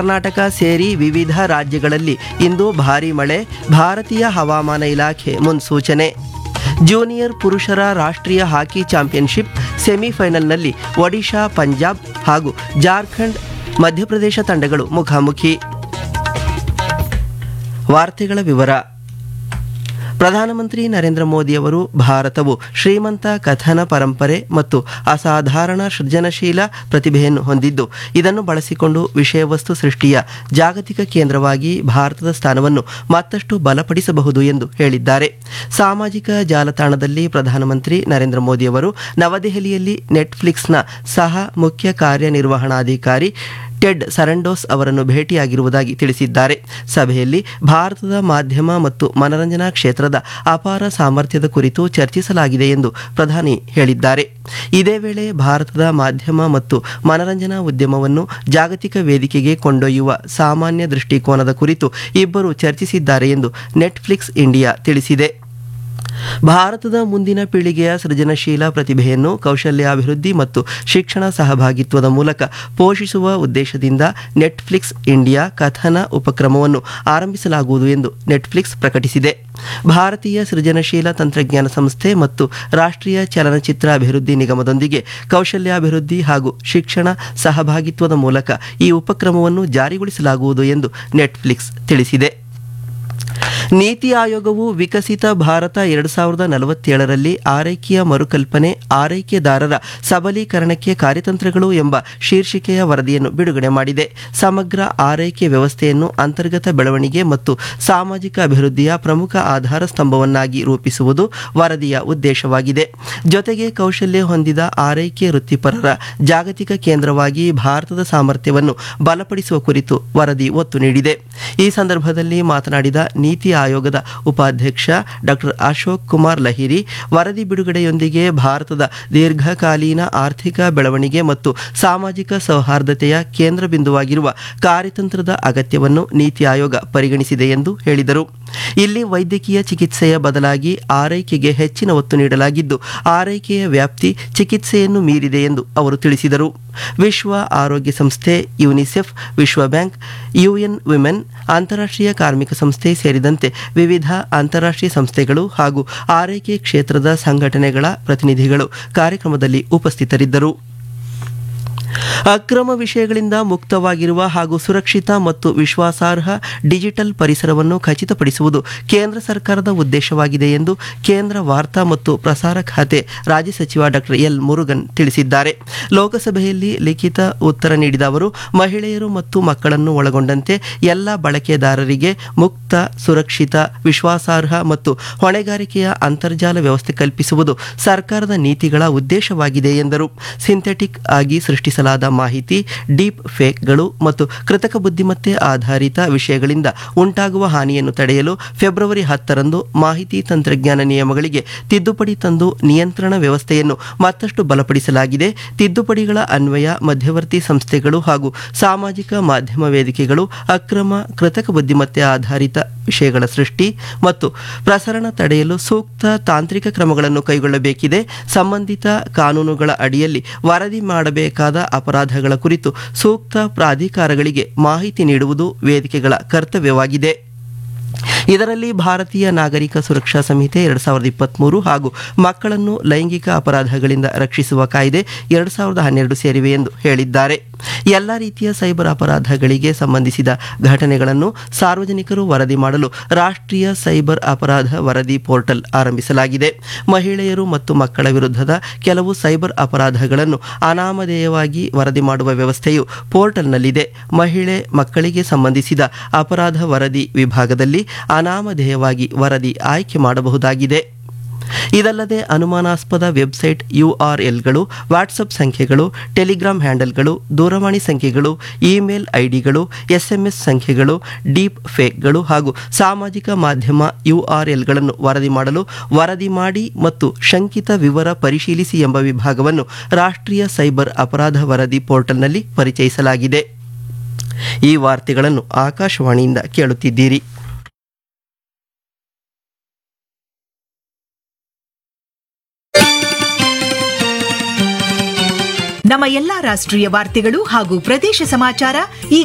ಕರ್ನಾಟಕ ಸೇರಿ ವಿವಿಧ ರಾಜ್ಯಗಳಲ್ಲಿ ಇಂದು ಭಾರೀ ಮಳೆ ಭಾರತೀಯ ಹವಾಮಾನ ಇಲಾಖೆ ಮುನ್ಸೂಚನೆ ಜೂನಿಯರ್ ಪುರುಷರ ರಾಷ್ಟ್ರೀಯ ಹಾಕಿ ಚಾಂಪಿಯನ್ಶಿಪ್ ಸೆಮಿಫೈನಲ್ನಲ್ಲಿ ಒಡಿಶಾ ಪಂಜಾಬ್ ಹಾಗೂ ಜಾರ್ಖಂಡ್ ಮಧ್ಯಪ್ರದೇಶ ತಂಡಗಳು ಮುಖಾಮುಖಿ ವಾರ್ತೆಗಳ ವಿವರ ಪ್ರಧಾನಮಂತ್ರಿ ನರೇಂದ್ರ ಮೋದಿಯವರು ಭಾರತವು ಶ್ರೀಮಂತ ಕಥನ ಪರಂಪರೆ ಮತ್ತು ಅಸಾಧಾರಣ ಸೃಜನಶೀಲ ಪ್ರತಿಭೆಯನ್ನು ಹೊಂದಿದ್ದು ಇದನ್ನು ಬಳಸಿಕೊಂಡು ವಿಷಯವಸ್ತು ಸೃಷ್ಟಿಯ ಜಾಗತಿಕ ಕೇಂದ್ರವಾಗಿ ಭಾರತದ ಸ್ಥಾನವನ್ನು ಮತ್ತಷ್ಟು ಬಲಪಡಿಸಬಹುದು ಎಂದು ಹೇಳಿದ್ದಾರೆ ಸಾಮಾಜಿಕ ಜಾಲತಾಣದಲ್ಲಿ ಪ್ರಧಾನಮಂತ್ರಿ ನರೇಂದ್ರ ಮೋದಿಯವರು ನವದೆಹಲಿಯಲ್ಲಿ ನೆಟ್ಫ್ಲಿಕ್ಸ್ನ ಸಹ ಮುಖ್ಯ ಕಾರ್ಯನಿರ್ವಹಣಾಧಿಕಾರಿ ಟೆಡ್ ಸರಂಡೋಸ್ ಅವರನ್ನು ಭೇಟಿಯಾಗಿರುವುದಾಗಿ ತಿಳಿಸಿದ್ದಾರೆ ಸಭೆಯಲ್ಲಿ ಭಾರತದ ಮಾಧ್ಯಮ ಮತ್ತು ಮನರಂಜನಾ ಕ್ಷೇತ್ರದ ಅಪಾರ ಸಾಮರ್ಥ್ಯದ ಕುರಿತು ಚರ್ಚಿಸಲಾಗಿದೆ ಎಂದು ಪ್ರಧಾನಿ ಹೇಳಿದ್ದಾರೆ ಇದೇ ವೇಳೆ ಭಾರತದ ಮಾಧ್ಯಮ ಮತ್ತು ಮನರಂಜನಾ ಉದ್ಯಮವನ್ನು ಜಾಗತಿಕ ವೇದಿಕೆಗೆ ಕೊಂಡೊಯ್ಯುವ ಸಾಮಾನ್ಯ ದೃಷ್ಟಿಕೋನದ ಕುರಿತು ಇಬ್ಬರು ಚರ್ಚಿಸಿದ್ದಾರೆ ಎಂದು ನೆಟ್ಫ್ಲಿಕ್ಸ್ ಇಂಡಿಯಾ ತಿಳಿಸಿದೆ ಭಾರತದ ಮುಂದಿನ ಪೀಳಿಗೆಯ ಸೃಜನಶೀಲ ಪ್ರತಿಭೆಯನ್ನು ಕೌಶಲ್ಯಾಭಿವೃದ್ಧಿ ಮತ್ತು ಶಿಕ್ಷಣ ಸಹಭಾಗಿತ್ವದ ಮೂಲಕ ಪೋಷಿಸುವ ಉದ್ದೇಶದಿಂದ ನೆಟ್ಫ್ಲಿಕ್ಸ್ ಇಂಡಿಯಾ ಕಥನ ಉಪಕ್ರಮವನ್ನು ಆರಂಭಿಸಲಾಗುವುದು ಎಂದು ನೆಟ್ಫ್ಲಿಕ್ಸ್ ಪ್ರಕಟಿಸಿದೆ ಭಾರತೀಯ ಸೃಜನಶೀಲ ತಂತ್ರಜ್ಞಾನ ಸಂಸ್ಥೆ ಮತ್ತು ರಾಷ್ಟ್ರೀಯ ಚಲನಚಿತ್ರ ಅಭಿವೃದ್ಧಿ ನಿಗಮದೊಂದಿಗೆ ಕೌಶಲ್ಯಾಭಿವೃದ್ಧಿ ಹಾಗೂ ಶಿಕ್ಷಣ ಸಹಭಾಗಿತ್ವದ ಮೂಲಕ ಈ ಉಪಕ್ರಮವನ್ನು ಜಾರಿಗೊಳಿಸಲಾಗುವುದು ಎಂದು ನೆಟ್ಫ್ಲಿಕ್ಸ್ ತಿಳಿಸಿದೆ ನೀತಿ ಆಯೋಗವು ವಿಕಸಿತ ಭಾರತ ಎರಡು ಸಾವಿರದ ನಲವತ್ತೇಳರಲ್ಲಿ ಆರೈಕೆಯ ಮರುಕಲ್ಪನೆ ಆರೈಕೆದಾರರ ಸಬಲೀಕರಣಕ್ಕೆ ಕಾರ್ಯತಂತ್ರಗಳು ಎಂಬ ಶೀರ್ಷಿಕೆಯ ವರದಿಯನ್ನು ಬಿಡುಗಡೆ ಮಾಡಿದೆ ಸಮಗ್ರ ಆರೈಕೆ ವ್ಯವಸ್ಥೆಯನ್ನು ಅಂತರ್ಗತ ಬೆಳವಣಿಗೆ ಮತ್ತು ಸಾಮಾಜಿಕ ಅಭಿವೃದ್ಧಿಯ ಪ್ರಮುಖ ಆಧಾರ ಸ್ತಂಭವನ್ನಾಗಿ ರೂಪಿಸುವುದು ವರದಿಯ ಉದ್ದೇಶವಾಗಿದೆ ಜೊತೆಗೆ ಕೌಶಲ್ಯ ಹೊಂದಿದ ಆರೈಕೆ ವೃತ್ತಿಪರರ ಜಾಗತಿಕ ಕೇಂದ್ರವಾಗಿ ಭಾರತದ ಸಾಮರ್ಥ್ಯವನ್ನು ಬಲಪಡಿಸುವ ಕುರಿತು ವರದಿ ಒತ್ತು ನೀಡಿದೆ ಈ ಸಂದರ್ಭದಲ್ಲಿ ಮಾತನಾಡಿದ ನೀತಿ ಆಯೋಗದ ಉಪಾಧ್ಯಕ್ಷ ಡಾಕ್ಟರ್ ಅಶೋಕ್ ಕುಮಾರ್ ಲಹಿರಿ ವರದಿ ಬಿಡುಗಡೆಯೊಂದಿಗೆ ಭಾರತದ ದೀರ್ಘಕಾಲೀನ ಆರ್ಥಿಕ ಬೆಳವಣಿಗೆ ಮತ್ತು ಸಾಮಾಜಿಕ ಸೌಹಾರ್ದತೆಯ ಕೇಂದ್ರ ಬಿಂದುವಾಗಿರುವ ಕಾರ್ಯತಂತ್ರದ ಅಗತ್ಯವನ್ನು ನೀತಿ ಆಯೋಗ ಪರಿಗಣಿಸಿದೆ ಎಂದು ಹೇಳಿದರು ಇಲ್ಲಿ ವೈದ್ಯಕೀಯ ಚಿಕಿತ್ಸೆಯ ಬದಲಾಗಿ ಆರೈಕೆಗೆ ಹೆಚ್ಚಿನ ಒತ್ತು ನೀಡಲಾಗಿದ್ದು ಆರೈಕೆಯ ವ್ಯಾಪ್ತಿ ಚಿಕಿತ್ಸೆಯನ್ನು ಮೀರಿದೆ ಎಂದು ಅವರು ತಿಳಿಸಿದರು ವಿಶ್ವ ಆರೋಗ್ಯ ಸಂಸ್ಥೆ ಯುನಿಸೆಫ್ ವಿಶ್ವ ಬ್ಯಾಂಕ್ ಯುಎನ್ ವಿಮೆನ್ ಅಂತಾರಾಷ್ಟ್ರೀಯ ಕಾರ್ಮಿಕ ಸಂಸ್ಥೆ ಸೇರಿದಂತೆ ವಿವಿಧ ಅಂತಾರಾಷ್ಟ್ರೀಯ ಸಂಸ್ಥೆಗಳು ಹಾಗೂ ಆರೈಕೆ ಕ್ಷೇತ್ರದ ಸಂಘಟನೆಗಳ ಪ್ರತಿನಿಧಿಗಳು ಕಾರ್ಯಕ್ರಮದಲ್ಲಿ ಉಪಸ್ಥಿತರಿದ್ದರು ಅಕ್ರಮ ವಿಷಯಗಳಿಂದ ಮುಕ್ತವಾಗಿರುವ ಹಾಗೂ ಸುರಕ್ಷಿತ ಮತ್ತು ವಿಶ್ವಾಸಾರ್ಹ ಡಿಜಿಟಲ್ ಪರಿಸರವನ್ನು ಖಚಿತಪಡಿಸುವುದು ಕೇಂದ್ರ ಸರ್ಕಾರದ ಉದ್ದೇಶವಾಗಿದೆ ಎಂದು ಕೇಂದ್ರ ವಾರ್ತಾ ಮತ್ತು ಪ್ರಸಾರ ಖಾತೆ ರಾಜ್ಯ ಸಚಿವ ಡಾಕ್ಟರ್ ಎಲ್ ಮುರುಗನ್ ತಿಳಿಸಿದ್ದಾರೆ ಲೋಕಸಭೆಯಲ್ಲಿ ಲಿಖಿತ ಉತ್ತರ ನೀಡಿದ ಅವರು ಮಹಿಳೆಯರು ಮತ್ತು ಮಕ್ಕಳನ್ನು ಒಳಗೊಂಡಂತೆ ಎಲ್ಲ ಬಳಕೆದಾರರಿಗೆ ಮುಕ್ತ ಸುರಕ್ಷಿತ ವಿಶ್ವಾಸಾರ್ಹ ಮತ್ತು ಹೊಣೆಗಾರಿಕೆಯ ಅಂತರ್ಜಾಲ ವ್ಯವಸ್ಥೆ ಕಲ್ಪಿಸುವುದು ಸರ್ಕಾರದ ನೀತಿಗಳ ಉದ್ದೇಶವಾಗಿದೆ ಎಂದರು ಸಿಂಥೆಟಿಕ್ ಆಗಿ ಸೃಷ್ಟಿಸಲಾದ ಮಾಹಿತಿ ಡೀಪ್ ಫೇಕ್ಗಳು ಮತ್ತು ಕೃತಕ ಬುದ್ಧಿಮತ್ತೆ ಆಧಾರಿತ ವಿಷಯಗಳಿಂದ ಉಂಟಾಗುವ ಹಾನಿಯನ್ನು ತಡೆಯಲು ಫೆಬ್ರವರಿ ಹತ್ತರಂದು ಮಾಹಿತಿ ತಂತ್ರಜ್ಞಾನ ನಿಯಮಗಳಿಗೆ ತಿದ್ದುಪಡಿ ತಂದು ನಿಯಂತ್ರಣ ವ್ಯವಸ್ಥೆಯನ್ನು ಮತ್ತಷ್ಟು ಬಲಪಡಿಸಲಾಗಿದೆ ತಿದ್ದುಪಡಿಗಳ ಅನ್ವಯ ಮಧ್ಯವರ್ತಿ ಸಂಸ್ಥೆಗಳು ಹಾಗೂ ಸಾಮಾಜಿಕ ಮಾಧ್ಯಮ ವೇದಿಕೆಗಳು ಅಕ್ರಮ ಕೃತಕ ಬುದ್ಧಿಮತ್ತೆ ಆಧಾರಿತ ವಿಷಯಗಳ ಸೃಷ್ಟಿ ಮತ್ತು ಪ್ರಸರಣ ತಡೆಯಲು ಸೂಕ್ತ ತಾಂತ್ರಿಕ ಕ್ರಮಗಳನ್ನು ಕೈಗೊಳ್ಳಬೇಕಿದೆ ಸಂಬಂಧಿತ ಕಾನೂನುಗಳ ಅಡಿಯಲ್ಲಿ ವರದಿ ಮಾಡಬೇಕಾದ ಅಪರಾಧಗಳ ಕುರಿತು ಸೂಕ್ತ ಪ್ರಾಧಿಕಾರಗಳಿಗೆ ಮಾಹಿತಿ ನೀಡುವುದು ವೇದಿಕೆಗಳ ಕರ್ತವ್ಯವಾಗಿದೆ ಇದರಲ್ಲಿ ಭಾರತೀಯ ನಾಗರಿಕ ಸುರಕ್ಷಾ ಸಂಹಿತೆ ಎರಡು ಸಾವಿರದ ಇಪ್ಪತ್ತ್ಮೂರು ಹಾಗೂ ಮಕ್ಕಳನ್ನು ಲೈಂಗಿಕ ಅಪರಾಧಗಳಿಂದ ರಕ್ಷಿಸುವ ಕಾಯ್ದೆ ಎರಡು ಸಾವಿರದ ಹನ್ನೆರಡು ಸೇರಿವೆ ಎಂದು ಹೇಳಿದ್ದಾರೆ ಎಲ್ಲ ರೀತಿಯ ಸೈಬರ್ ಅಪರಾಧಗಳಿಗೆ ಸಂಬಂಧಿಸಿದ ಘಟನೆಗಳನ್ನು ಸಾರ್ವಜನಿಕರು ವರದಿ ಮಾಡಲು ರಾಷ್ಟ್ರೀಯ ಸೈಬರ್ ಅಪರಾಧ ವರದಿ ಪೋರ್ಟಲ್ ಆರಂಭಿಸಲಾಗಿದೆ ಮಹಿಳೆಯರು ಮತ್ತು ಮಕ್ಕಳ ವಿರುದ್ಧದ ಕೆಲವು ಸೈಬರ್ ಅಪರಾಧಗಳನ್ನು ಅನಾಮಧೇಯವಾಗಿ ವರದಿ ಮಾಡುವ ವ್ಯವಸ್ಥೆಯು ಪೋರ್ಟಲ್ನಲ್ಲಿದೆ ಮಹಿಳೆ ಮಕ್ಕಳಿಗೆ ಸಂಬಂಧಿಸಿದ ಅಪರಾಧ ವರದಿ ವಿಭಾಗದಲ್ಲಿ ಅನಾಮಧೇಯವಾಗಿ ವರದಿ ಆಯ್ಕೆ ಮಾಡಬಹುದಾಗಿದೆ ಇದಲ್ಲದೆ ಅನುಮಾನಾಸ್ಪದ ವೆಬ್ಸೈಟ್ ಯುಆರ್ಎಲ್ಗಳು ವಾಟ್ಸಪ್ ಸಂಖ್ಯೆಗಳು ಟೆಲಿಗ್ರಾಮ್ ಹ್ಯಾಂಡಲ್ಗಳು ದೂರವಾಣಿ ಸಂಖ್ಯೆಗಳು ಇಮೇಲ್ ಐಡಿಗಳು ಎಸ್ಎಂಎಸ್ ಸಂಖ್ಯೆಗಳು ಡೀಪ್ ಫೇಕ್ಗಳು ಹಾಗೂ ಸಾಮಾಜಿಕ ಮಾಧ್ಯಮ ಯುಆರ್ಎಲ್ಗಳನ್ನು ವರದಿ ಮಾಡಲು ವರದಿ ಮಾಡಿ ಮತ್ತು ಶಂಕಿತ ವಿವರ ಪರಿಶೀಲಿಸಿ ಎಂಬ ವಿಭಾಗವನ್ನು ರಾಷ್ಟ್ರೀಯ ಸೈಬರ್ ಅಪರಾಧ ವರದಿ ಪೋರ್ಟಲ್ನಲ್ಲಿ ಪರಿಚಯಿಸಲಾಗಿದೆ ಈ ವಾರ್ತೆಗಳನ್ನು ಆಕಾಶವಾಣಿಯಿಂದ ಕೇಳುತ್ತಿದ್ದೀರಿ ನಮ್ಮ ಎಲ್ಲಾ ರಾಷ್ಟ್ರೀಯ ವಾರ್ತೆಗಳು ಹಾಗೂ ಪ್ರದೇಶ ಸಮಾಚಾರ ಈ